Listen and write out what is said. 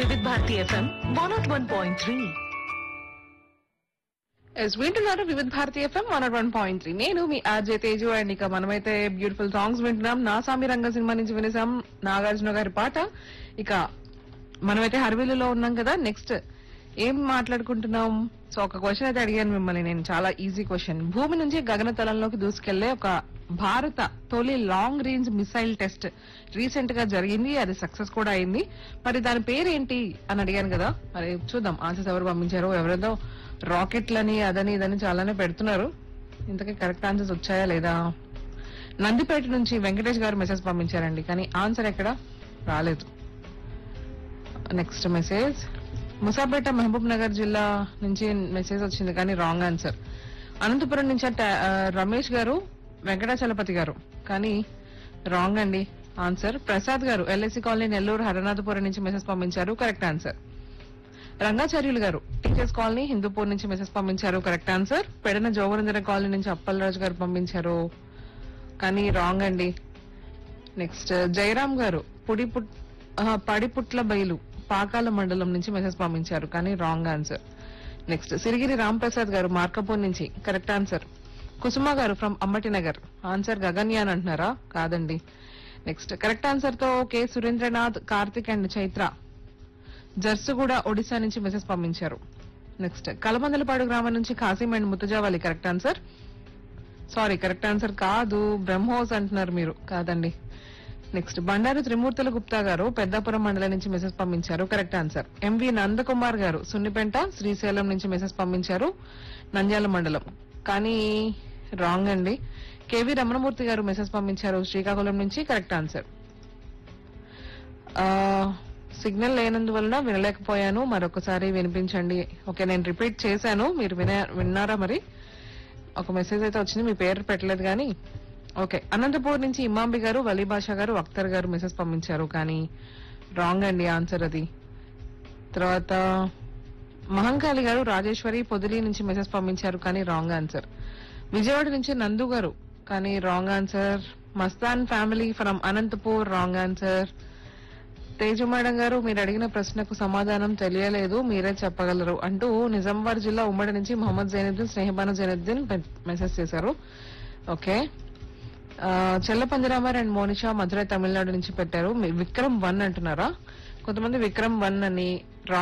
వివిధ Bharati FM one naught one point three ఎస్ వింటున్నారు Vividh Bharati FM one one point three నేను మీ ఆర్జే తేజు అండ్ ఇక మనమైతే బ్యూటిఫుల్ సాంగ్స్ వింటున్నాం నా సామి రంగ సినిమా నుంచి వినేసాం నాగార్జున గారి పాట ఇక మనమైతే హర్వీలులో ఉన్నాం కదా నెక్స్ట్ ఏం మాట్లాడుకుంటున్నాం సో ఒక క్వశ్చన్ అయితే అడిగాను మిమ్మల్ని నేను చాలా ఈజీ క్వశ్చన్ భూమి నుంచి గగనతలంలోకి దూసుకెళ్లే ఒక భారత తొలి long range missile test recent గా జరిగింది అది సక్సెస్ కూడా అయింది మరి దాని పేరేంటి అని అడిగాను కదా మరి చూద్దాం ఆన్సర్స్ ఎవరు పంపించారో ఎవరేదో రాకెట్లని అదని ఇదని చాలానే పెడుతున్నారు ఇంతకీ కరెక్ట్ ఆన్సర్స్ వచ్చాయా లేదా నందిపేట నుంచి వెంకటేష్ గారు మెసేజ్ పంపించారండి కానీ ఆన్సర్ ఎక్కడ రాలేదు next message Musapet Mahabubnagar జిల్లా నుంచి మెసేజ్ వచ్చింది కానీ రాంగ్ ఆన్సర్ అనంతపురం నుంచి అట్ట, ఆ, రమేష్ గారు వెంకటాచలపతి గారు కానీ రాంగ్ అండి ఆన్సర్ ప్రసాద్ గారు ఎల్ఐసి కాలనీ నెల్లూరు హరనాథపురం నుంచి మెసేజ్ పంపించారు కరెక్ట్ ఆన్సర్ రంగాచార్యులు గారు టీచర్స్ కాలనీ హిందూపూర్ నుంచి మెసేజ్ పంపించారు correct answer Pedana Jogarendra colony నుంచి అప్పలరాజు గారు పంపించారు కానీ రాంగ్ అండి నెక్స్ట్ జయరామ్ గారు పుడి పుట్ ఆహా, పడిపుట్ల బయలు పాకాల మండలం నుంచి మెసేజ్ పంపించారు కానీ wrong answer next Sirigiri Ram Prasad garu Markapur నుంచి correct answer Kusuma garu from Ammati Nagar answer Gaganyaan అంటున్నారా కాదండి నెక్స్ట్ కరెక్ట్ ఆన్సర్ తో కె సురేంద్రనాథ్ కార్తిక్ అండ్ చైత్ర జర్సుగూడ ఒడిశా నుంచి మెసేజ్ పంపించారు నెక్స్ట్ కలమందలపాడు గ్రామం నుంచి Kasim and Muttajavali correct answer sorry correct answer కాదు బ్రహ్మోస్ అంటున్నారు మీరు కాదండి నెక్స్ట్ బండారు త్రిమూర్తుల గుప్తా గారు పెద్దాపురం మండలం నుంచి మెసేజ్ పంపించారు కరెక్ట్ ఆన్సర్ ఎంవి నందకుమార్ గారు సున్నిపెంట శ్రీశైలం నుంచి మెసేజ్ పంపించారు నంద్యాల మండలం కానీ రాంగ్ అండి కేవి రమణమూర్తి గారు మెసేజ్ పంపించారు శ్రీకాకుళం నుంచి కరెక్ట్ ఆన్సర్ సిగ్నల్ లేనందువలన వినలేకపోయాను మరొకసారి వినిపించండి ఓకే నేను రిపీట్ చేశాను మీరు విన విన్నారా మరి ఒక మెసేజ్ అయితే వచ్చింది మీ పేరు పెట్టలేదు కానీ ఓకే అనంతపూర్ నుంచి ఇమాంబి గారు వలీ బాషా గారు అఖ్తర్ గారు మెసేజ్ పంపించారు కానీ రాంగ్ అండి ఆన్సర్ అది తర్వాత మహంకాళి గారు రాజేశ్వరి పొదిలి నుంచి మెసేజ్ పంపించారు కానీ రాంగ్ ఆన్సర్ విజయవాడ నుంచి నందు గారు కానీ wrong answer Mastan family from Anantapur wrong answer Teju madam garu మీరు అడిగిన ప్రశ్నకు సమాధానం తెలియలేదు మీరే చెప్పగలరు అంటూ నిజామాబాద్ జిల్లా ఉమ్మడి నుంచి మొహమ్మద్ జైనుద్దీన్ స్నేహబాను జైనుద్దీన్ పె- మెసేజ్ చేశారు ఓకే ఆ, చెల్లపంజరామర్ అండ్ మోనిషా మధురై తమిళనాడు నుంచి పెట్టారు మీ- విక్రమ్ వన్ అంటున్నారా కొంతమంది విక్రమ్ వన్ అని